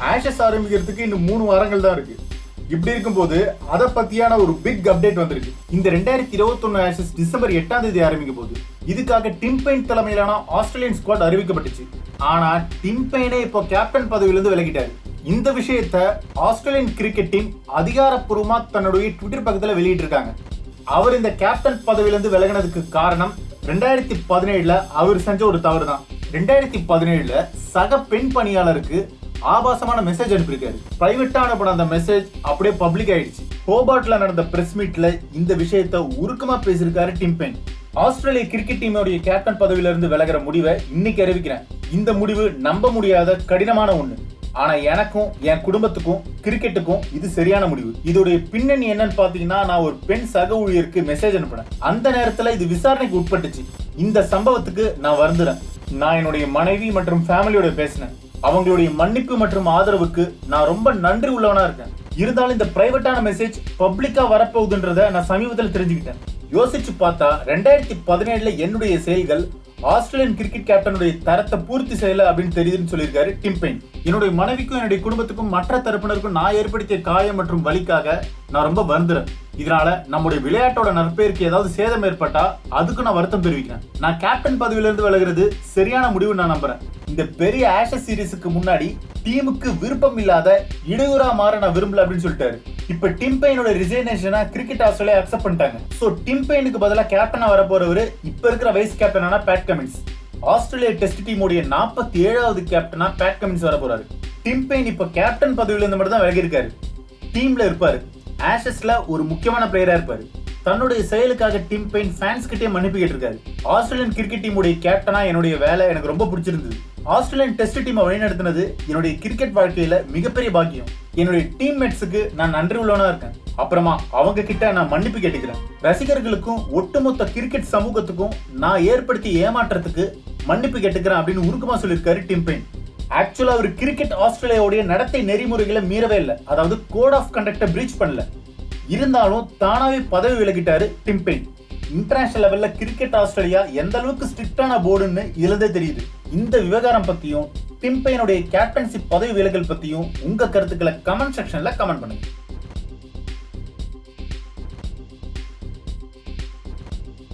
Ashes ஆரம்பிக்கிறதுக்கு இன்னும் மூணு வாரங்கள் தான் இருக்கு இப்படி இருக்கும்போது அதை பத்தியான ஒரு பிக் அப்டேட் வந்திருக்கு இந்த ரெண்டாயிரத்தி இருபத்தொன்னு ஆஷஸ் டிசம்பர் எட்டாம் தேதி ஆரம்பிக்க போகுது இதுக்காக டிம் பெயின் தலைமையிலான ஆஸ்திரேலியன் ஸ்குவாட் அறிவிக்கப்பட்டுச்சு ஆனா டிம் பெயினே இப்போ கேப்டன் பதவியிலிருந்து விலகிட்டாரு இந்த விஷயத்த ஆஸ்திரேலியன் கிரிக்கெட் டீம் அதிகாரப்பூர்வமா தன்னுடைய ட்விட்டர் பக்கத்துல வெளியிட்டிருக்காங்க அவர் இந்த கேப்டன் பதவியிலிருந்து விலகினதுக்கு காரணம் ரெண்டாயிரத்தி பதினேழுல அவர் செஞ்ச ஒரு தவறு தான் ரெண்டாயிரத்தி பதினேழுல சக பெண் பணியாளருக்கு ஆபாசமான மெசேஜ் அனுப்பியிருக்காரு பிரைவேட்டா அனுப்பின அந்த மெசேஜ் அப்படியே பப்ளிக் ஆயிடுச்சு ஹோபார்ட்ல நடந்த பிரஸ் மீட்ல இந்த விஷயத்த உருக்கமா பேசியிருக்காரு டிம் பெயின் ஆஸ்திரேலிய கிரிக்கெட் டீமோடைய கேப்டன் பதவியில இருந்து விலகிற முடிவை இன்னைக்கு அறிவிக்கிறேன் இந்த முடிவு நம்ப முடியாத கடினமான ஒண்ணு ஆனா எனக்கும் என் குடும்பத்துக்கும் கிரிக்கெட்டுக்கும் இது சரியான முடிவு இதோடைய பின்னணி என்னன்னு பாத்தீங்கன்னா நான் ஒரு பெண் சக ஊழியருக்கு மெசேஜ் அனுப்பினேன் அந்த நேரத்துல இது விசாரணைக்கு உட்பட்டுச்சு இந்த சம்பவத்துக்கு நான் வருந்துறேன் நான் என்னுடைய மனைவி மற்றும் ஃபேமிலியோட பேசினேன் அவங்களுடைய மன்னிப்பு மற்றும் ஆதரவுக்கு நான் ரொம்ப நன்றி உள்ளவனா இருக்கேன் இருந்தாலும் இந்த பிரைவேட்டான மெசேஜ் பப்ளிக்கா வரப்போகுதுன்றத நான் சமீபத்தில் தெரிஞ்சுக்கிட்டேன் யோசிச்சு பார்த்தா ரெண்டாயிரத்தி பதினேழுல என்னுடைய செயல்கள் ஆஸ்திரேலியன் கிரிக்கெட் கேப்டனுடைய தரத்தை பூர்த்தி செய்யல அப்படின்னு தெரியுதுன்னு சொல்லியிருக்காரு டிம் பெயின் என்னுடைய மனைவிக்கும் என்னுடைய குடும்பத்துக்கும் மற்ற தரப்பினருக்கும் நான் ஏற்படுத்திய காயம் மற்றும் வலிக்காக நான் ரொம்ப வருந்துறேன் இதனால நம்முடைய விளையாட்டோட நற்பெயருக்கு ஏதாவது சேதம் ஏற்பட்டா அதுக்கு நான் வருத்தம் தெரிவிக்கிறேன் நான் கேப்டன் பதவியில இருந்து விலகிறது சரியான முடிவு நான் நம்புறேன் இந்த பெரிய ஆஷஸ் சீரிஸுக்கு முன்னாடி டீமுக்கு விருப்பம் இல்லாத இடையூறா மாற நான் விரும்பல அப்படின்னு சொல்லிட்டாரு இப்ப டிம் பெயினோட ரிசைனேஷனை கிரிக்கெட் ஆஸ்திரேலியா அக்செப்ட் பண்ணிட்டாங்க சோ டிம் பெயினுக்கு பதிலா கேப்டனா வர போறவரு இப்ப இருக்கிற வைஸ் கேப்டனான பேட் கமின்ஸ் ஆஸ்திரேலியா டெஸ்ட் டீமுடைய நாற்பத்தி ஏழாவது கேப்டனா பேட் கமின்ஸ் வர போறாரு டிம் பெயின் இப்ப கேப்டன் பதவியில இருந்து மட்டும் தான் விலகி இருக்காரு டீம்ல இருப்பாரு ஆஷஸ்ல ஒரு முக்கியமான பிளேயரா இருப்பாரு தன்னுடைய செயலுக்காக டிம் பெயின் ஃபேன்ஸ் கிட்டே மன்னிப்பு கேட்டிருக்காரு ஆஸ்திரேலியன் கிரிக்கெட் டீமுடைய கேப்டனா என்னுடைய வேலை எனக்கு ரொம்ப பிடிச்சிருந்தது ஆஸ்திரேலியன் டெஸ்ட் டீமை வழிநடத்தினது என்னுடைய கிரிக்கெட் வாழ்க்கையில மிகப்பெரிய பாக்கியம் என்னுடைய டீம்மேட்ஸுக்கு நான் நன்றி உள்ளவனா இருக்கேன் அப்புறமா அவங்க கிட்ட நான் மன்னிப்பு கேட்டுக்கிறேன் ரசிகர்களுக்கும் ஒட்டுமொத்த கிரிக்கெட் சமூகத்துக்கும் நான் ஏற்படுத்திய ஏமாற்றத்துக்கு மன்னிப்பு கேட்டுக்கிறேன் அப்படின்னு உருக்கமா சொல்லியிருக்காரு டிம் பெயின் ஆக்சுவலா அவர் கிரிக்கெட் ஆஸ்திரேலியாவுடைய நடத்தை நெறிமுறைகளை மீறவே இல்லை அதாவது கோட் ஆஃப் கண்டக்டை பிரீச் பண்ணல இருந்தாலும் தானாவே பதவி விலகிட்டாரு டிம் பெயின் இன்டர்நேஷனல் லெவல்ல கிரிக்கெட் ஆஸ்திரேலியா எந்த அளவுக்கு ஸ்ட்ரிக்டான போர்டுன்னு இதுல தெரியுது இந்த விவகாரம் பத்தியும் டிம் பெயினுடைய கேப்டன்சி பதவி விலகல் பத்தியும் உங்க கருத்துக்களை கமெண்ட் செக்ஷன்ல கமெண்ட் பண்ணுங்க